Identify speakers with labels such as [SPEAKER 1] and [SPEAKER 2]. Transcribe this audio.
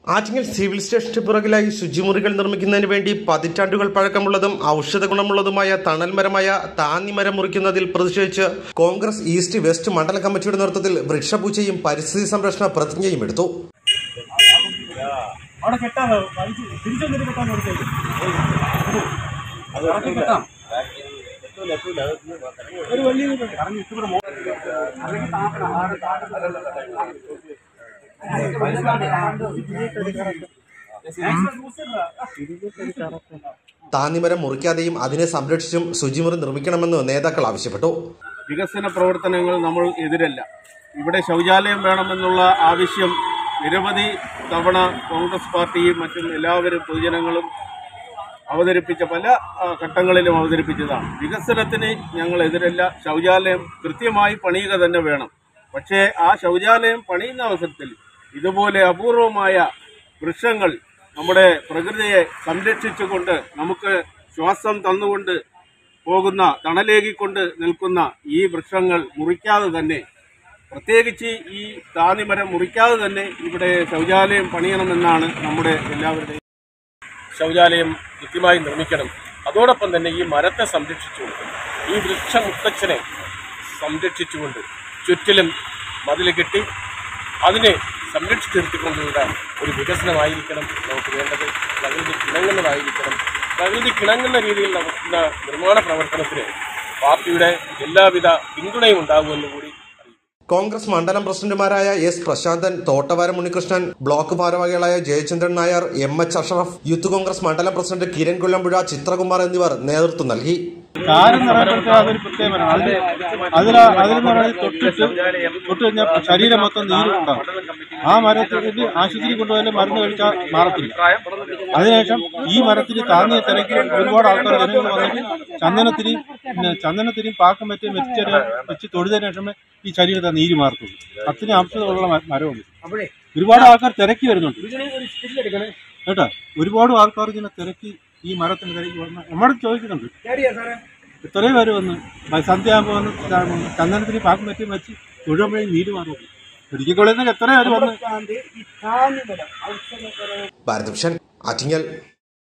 [SPEAKER 1] Attingal civil സ്റ്റേഷന് പുറകിലായി ശുചിമുറികൾ നിർമ്മിക്കുന്നതിന് വേണ്ടി പതിറ്റാണ്ടുകൾ പഴക്കമുള്ളതും ഔഷധ ഗുണമുള്ളതുമായ തണൽ മരമായ താന്നിമരം മുറിക്കുന്നതിൽ പ്രതിഷേധിച്ച് കോൺഗ്രസ് ഈസ്റ്റ് വെസ്റ്റ് മണ്ഡല കമ്മിറ്റിയുടെ നേതൃത്വത്തിൽ വൃക്ഷപൂജയും പരിസ്ഥിതി സംരക്ഷണ പ്രതിജ്ഞയും എടുത്തു
[SPEAKER 2] അവിടെ കെട്ടാതെ വലിച്ച് തിരിച്ചു വന്നിട്ട് കെട്ടാൻ കൊടുത്തേക്ക് അത് കെട്ടാം ഒരു വലിയ
[SPEAKER 1] താന്നിമരം മുറിക്കാതെയും അതിനെ സംരക്ഷിച്ചും ശുചിമുറി നിർമ്മിക്കണമെന്ന് നേതാക്കൾ ആവശ്യപ്പെട്ടു
[SPEAKER 3] വികസന പ്രവർത്തനങ്ങൾ നമ്മൾ എതിരല്ല ഇവിടെ ശൗചാലയം വേണമെന്നുള്ള ആവശ്യം നിരവധി തവണ കോൺഗ്രസ് പാർട്ടിയും മറ്റും എല്ലാവരും പൊതുജനങ്ങളും അവതരിപ്പിച്ച പല ആ, ഘട്ടങ്ങളിലും അവതരിപ്പിച്ചതാണ് വികസനത്തിന് ഞങ്ങൾ എതിരല്ല ശൗചാലയം കൃത്യമായി പണിയുക തന്നെ വേണം പക്ഷേ ആ ശൗചാലയം പണിയുന്ന അവസരത്തിൽ ഇതുപോലെ അപൂർവമായ വൃക്ഷങ്ങൾ നമ്മുടെ പ്രകൃതിയെ സംരക്ഷിച്ചുകൊണ്ട് നമുക്ക് ശ്വാസം തന്നുകൊണ്ട് പോകുന്ന തണലേകിക്കൊണ്ട് നിൽക്കുന്ന ഈ വൃക്ഷങ്ങൾ മുറിക്കാതെ തന്നെ പ്രത്യേകിച്ച് ഈ താന്നിമരം മുറിക്കാതെ തന്നെ ഇവിടെ ശൗചാലയം പണിയണമെന്നാണ് നമ്മുടെ എല്ലാവരുടെയും
[SPEAKER 4] ശൗചാലയം കൃത്യമായി നിർമ്മിക്കണം അതോടൊപ്പം തന്നെ ഈ മരത്തെ സംരക്ഷിച്ചുകൊണ്ട് ഈ വൃക്ഷമുത്തച്ഛനെ സംരക്ഷിച്ചുകൊണ്ട് ചുറ്റിലും മതിൽ കെട്ടി അതിനെ സംരക്ഷിച്ചു നിർത്തിക്കൊണ്ടുള്ള ഒരു വികസനമായിരിക്കണം നമുക്ക് വേണ്ടത് പ്രകൃതി കിണങ്ങുന്നതായിരിക്കണം പ്രകൃതി കിണങ്ങുന്ന രീതിയിൽ നടത്തുന്ന നിർമ്മാണ പ്രവർത്തനത്തിന് പാർട്ടിയുടെ എല്ലാവിധ പിന്തുണയും ഉണ്ടാകുമെന്ന് കൂടി
[SPEAKER 1] കോൺഗ്രസ് മണ്ഡലം പ്രസിഡന്റുമാരായ എസ് പ്രശാന്തൻ തോട്ടവാരം ഉണ്ണികൃഷ്ണൻ ബ്ലോക്ക് ഭാരവാഹികളായ Jayachandran Nair M H Ashraf youth Congress മണ്ഡലം പ്രസിഡന്റ് കിരൺ കൊല്ലമ്പുഴ ചിത്രകുമാർ എന്നിവർ നേതൃത്വം നൽകി
[SPEAKER 2] കാരം നിറപ്പെടുത്തുക അതൊരു പ്രത്യേകമാണ് അതിൽ അതിൽ അതിലെന്ന് പറയുന്നത് തൊട്ടിട്ട് തൊട്ട് കഴിഞ്ഞാൽ ശരീരം മൊത്തം നീര് ഉണ്ടാവും ആ മരത്തിൽ ആശുപത്രി കൊണ്ടുപോയാലും മരുന്ന് കഴിച്ചാൽ മാറത്തില്ല അതിനുശേഷം ഈ മരത്തിന് താങ്ങിയ തിരക്കി ഒരുപാട് ആൾക്കാർ ജനങ്ങൾ വന്നിട്ട് ചന്ദനത്തിരി പിന്നെ ചന്ദനത്തിരിയും പാക്കം പറ്റി വെച്ചൊരു വെച്ച് തൊഴുതിന് ശേഷമേ ഈ ശരീരത്തെ നീര് മാറത്തുള്ളൂ അത്രയും അംശമുള്ള മ- മരമുണ്ട് ഒരുപാട് ആൾക്കാർ തിരക്കി വരുന്നുണ്ട് കേട്ടോ ഒരുപാട് ആൾക്കാർ ഇങ്ങനെ തിരക്കി ഈ മരത്തിന് തിരക്കി വന്ന് നമ്മുടെ ചോദിക്കുന്നുണ്ട് ഇത്രയും പേര് വന്ന് മ- സന്ധ്യയാകുമ്പോൾ വന്ന് ച- ചന്ദനത്തിന് പാകം പറ്റി വെച്ച് തൊഴുമ്പോഴേ നീര് മാറും ഒരിക്കൽ കൊള്ളുന്ന എത്ര പേര് വന്ന്
[SPEAKER 1] ഭാരതഭൂഷൺ ആറ്റിങ്ങൽ